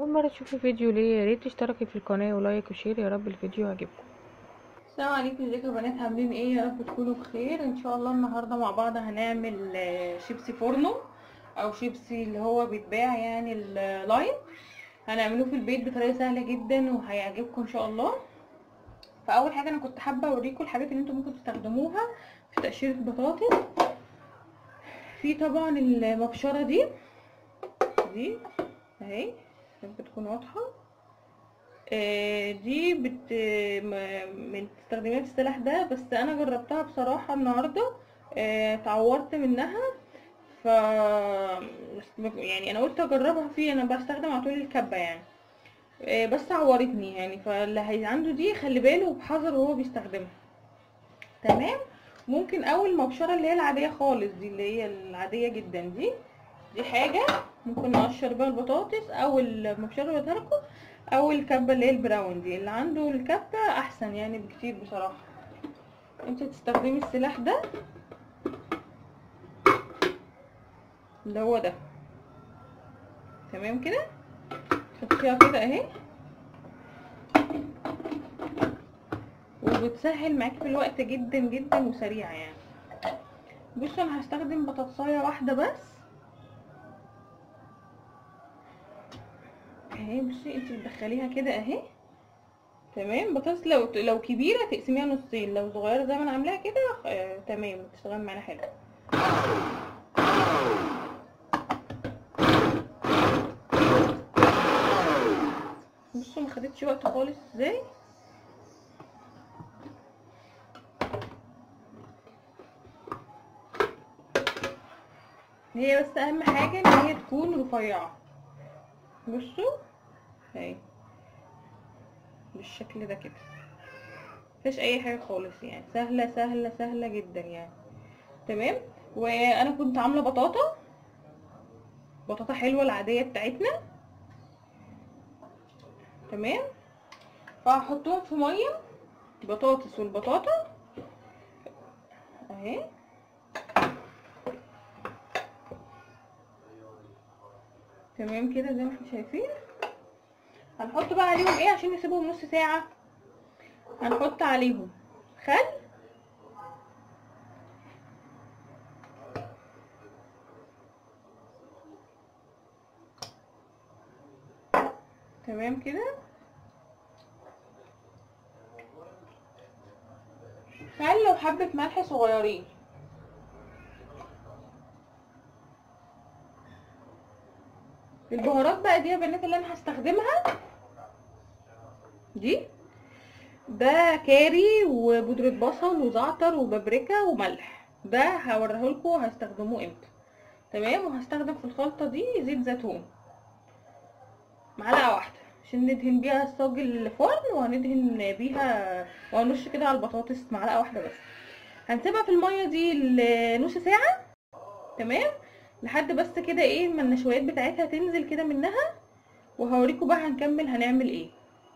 مرة تشوفي فيديو ليه يا ريت تشتركي في القناة ولايك وشير يا رب الفيديو يعجبكم السلام عليكم ازيكم يا بنات عاملين ايه يا رب تكونوا بخير ان شاء الله النهارده مع بعض هنعمل آه، شيبسي فورنو او شيبسي اللي هو بيتباع يعني اللاين هنعمله في البيت بطريقه سهله جدا وهيعجبكم ان شاء الله فاول حاجه انا كنت حابه اوريكم الحاجات اللي انتم ممكن تستخدموها في تقشير البطاطس في طبعا المبشره دي دي اهي ممكن تكون واضحه آه، دي بت م- من تستخدميها في السلاح ده بس انا جربتها بصراحة النهاردة آه، اتعورت منها ف يعني انا قلت اجربها فيه انا بستخدم على طول الكبة يعني آه، بس عورتني يعني فاللي هي عنده دي خلي باله وبحذر وهو بيستخدمها تمام ممكن اول مبشرة اللي هي العادية خالص دي اللي هي العادية جدا دي دي حاجة ممكن نقشر بيها البطاطس او المبشرة اللي قلتها لكم او الكبه اللي هي البراون دي اللي عنده الكبه احسن يعني بكتير بصراحه انت تستخدمي السلاح ده اللي هو ده تمام كده تحطيها كده اهي وبتسهل معاكي في الوقت جدا جدا وسريعه يعني بصوا انا هستخدم بطاطسايه واحده بس اهي بصي انت بتدخليها كده اهي تمام بطاطس لو لو كبيره تقسميها نصين لو صغيره زي ما انا عاملاها كده آه تمام بتشتغل معانا حلو بصوا ما خدتش وقت خالص ازاي هي بس اهم حاجه ان هي تكون رفيعه بصوا اهي بالشكل ده كده مفيش اي حاجه خالص يعني سهله سهله سهله جدا يعني تمام وانا كنت عامله بطاطا بطاطا حلوه العاديه بتاعتنا تمام فهحطهم في ميه بطاطس والبطاطا اهي تمام كده زي ما احنا شايفين هنحط بقى عليهم ايه عشان نسيبهم نص ساعة هنحط عليهم خل تمام كده خل وحبة ملح صغيرين البهارات بقى دي يا بنات اللي انا هستخدمها دي ده كاري وبودرة بصل وزعتر وبابريكا وملح ده هوريهولكم هستخدموه امتى تمام وهستخدم في الخلطة دي زيت زيتون معلقة واحدة عشان ندهن بيها الصاج الفرن وهندهن بيها وهنرش كده على البطاطس معلقة واحدة بس هنسيبها في المية دي نص ساعة تمام لحد بس كده ايه ما النشويات بتاعتها تنزل كده منها وهوريكم بقى هنكمل هنعمل ايه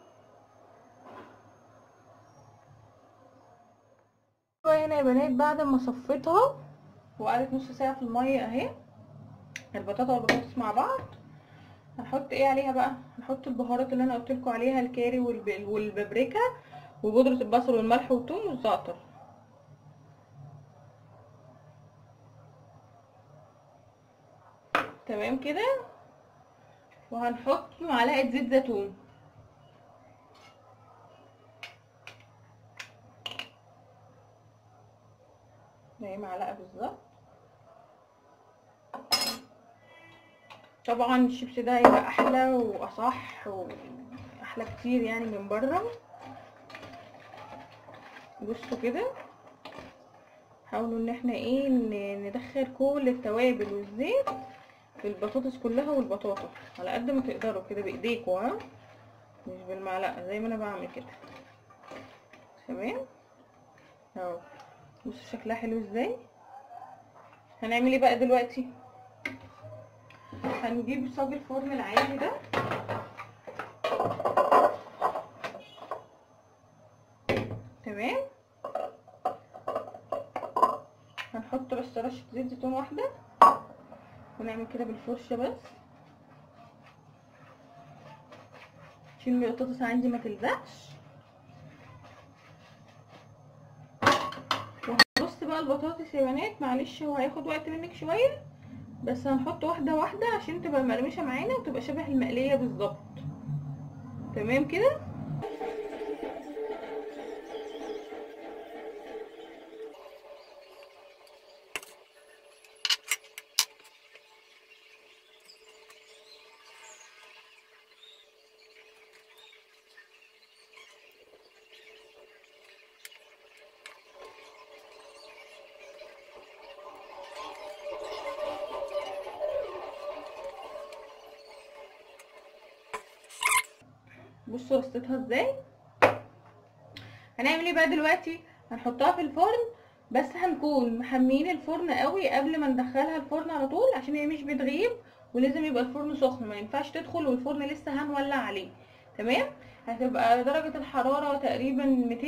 هنا يا بنات بعد ما صفيتها وقعدت نص ساعه في الميه اهي البطاطا والبطاطس مع بعض هنحط ايه عليها بقى هنحط البهارات اللي انا قلت لكم عليها الكاري والب... والبابريكا وبودره البصل والملح والثوم والزعتر تمام كده وهنحط معلقه زيت زيتون زي معلقه بالظبط طبعا الشيبس ده هيبقى احلى واصح واحلى كتير يعني من بره بصوا كده حاولوا ان احنا ايه ندخل كل التوابل والزيت في البطاطس كلها والبطاطا على قد ما تقدروا كده بايديكوا ها مش بالمعلقه زي ما انا بعمل كده تمام اهو بصوا شكلها حلو ازاي هنعمل ايه بقى دلوقتي هنجيب صاج الفرن العادي ده تمام هنحط بس رشه زيت زيتون واحده ونعمل كده بالفرشه بس عشان البطاطس عندي ما تلزقش وهنرص بقى البطاطس يا بنات معلش هو هياخد وقت منك شويه بس هنحط واحده واحده عشان تبقى مقرمشه معانا وتبقى شبه المقليه بالظبط تمام كده بصوا رصيتها ازاي هنعمل ايه بقى دلوقتي هنحطها في الفرن بس هنكون محميين الفرن قوي قبل ما ندخلها الفرن على طول عشان هي مش بتغيب ولازم يبقى الفرن سخن ما ينفعش تدخل والفرن لسه هنولع عليه تمام هتبقى درجة الحرارة تقريبا 200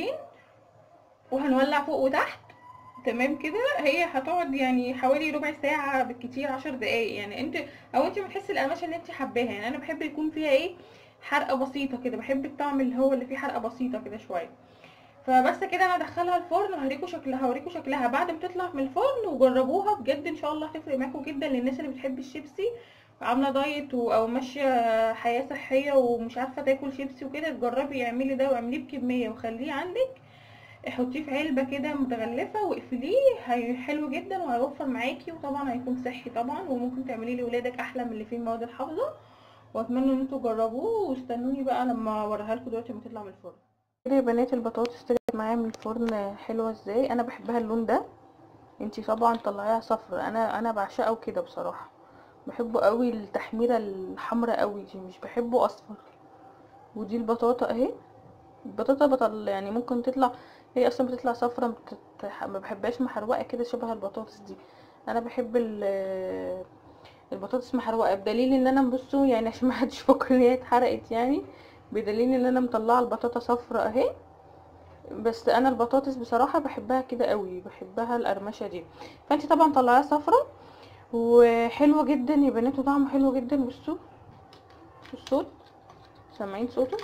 وهنولع فوق وتحت تمام كده هي هتقعد يعني حوالي ربع ساعة بالكتير عشر دقايق يعني انت او انت بتحسي القماشة اللي انت حباها يعني انا بحب يكون فيها ايه حرقة بسيطة كده بحب الطعم اللي هو اللي فيه حرقة بسيطة كده شوية فبس كده انا هدخلها الفرن وهوريكم شكلها هوريكم شكلها بعد ما تطلع من الفرن وجربوها بجد ان شاء الله هتفرق معاكم جدا للناس اللي بتحب الشيبسي عامله دايت و- او ماشيه حياه صحيه ومش عارفه تاكل شيبسي وكده تجربي اعملي ده واعمليه بكميه وخليه عندك حطيه في علبه كده متغلفه واقفليه هي حلو جدا وهيوفر معاكي وطبعا هيكون صحي طبعا وممكن تعمليه لاولادك احلى من اللي فيه المواد الحافظه واتمنى ان انتوا تجربوه واستنوني بقى لما اوريها لكم دلوقتي لما تطلع من الفرن كده يا بنات البطاطس طلعت معايا من الفرن حلوه ازاي انا بحبها اللون ده انتي طبعا طلعيها صفرا انا انا بعشقه كده بصراحه بحبه قوي التحميره الحمراء قوي دي مش بحبه اصفر ودي البطاطا اهي البطاطا بطل يعني ممكن تطلع هي اصلا بتطلع صفرا بتت... ما بحبهاش محروقه كده شبه البطاطس دي انا بحب ال- البطاطس محروقه بدليل ان انا بصوا يعني عشان ما حدش يفكر ان هي اتحرقت يعني بدليل ان انا مطلعه البطاطا صفرا اهي بس انا البطاطس بصراحه بحبها كده قوي بحبها القرمشه دي فانت طبعا طلعيها صفرا وحلوه جدا يا بنات وطعمه حلو جدا بصوا الصوت سامعين صوته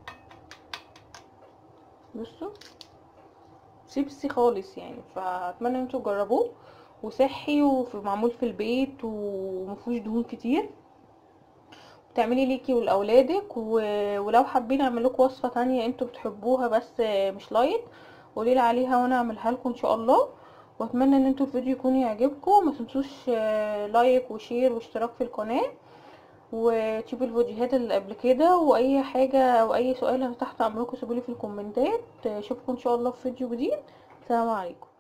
بصوا شيبسي خالص يعني فاتمنى ان انتوا تجربوه وصحي ومعمول في البيت ومفيهوش دهون كتير تعملي ليكي ولاولادك و- ولو حابين اعمل لكم وصفه تانية انتوا بتحبوها بس مش لايت قوليلي عليها وانا اعملها لكم ان شاء الله واتمنى ان انتوا الفيديو يكون يعجبكم ما تنسوش آه، لايك وشير واشتراك في القناه وتشوفوا الفيديوهات اللي قبل كده واي حاجه او اي سؤال انا تحت امركم سيبولي في الكومنتات اشوفكم ان شاء الله في فيديو جديد سلام عليكم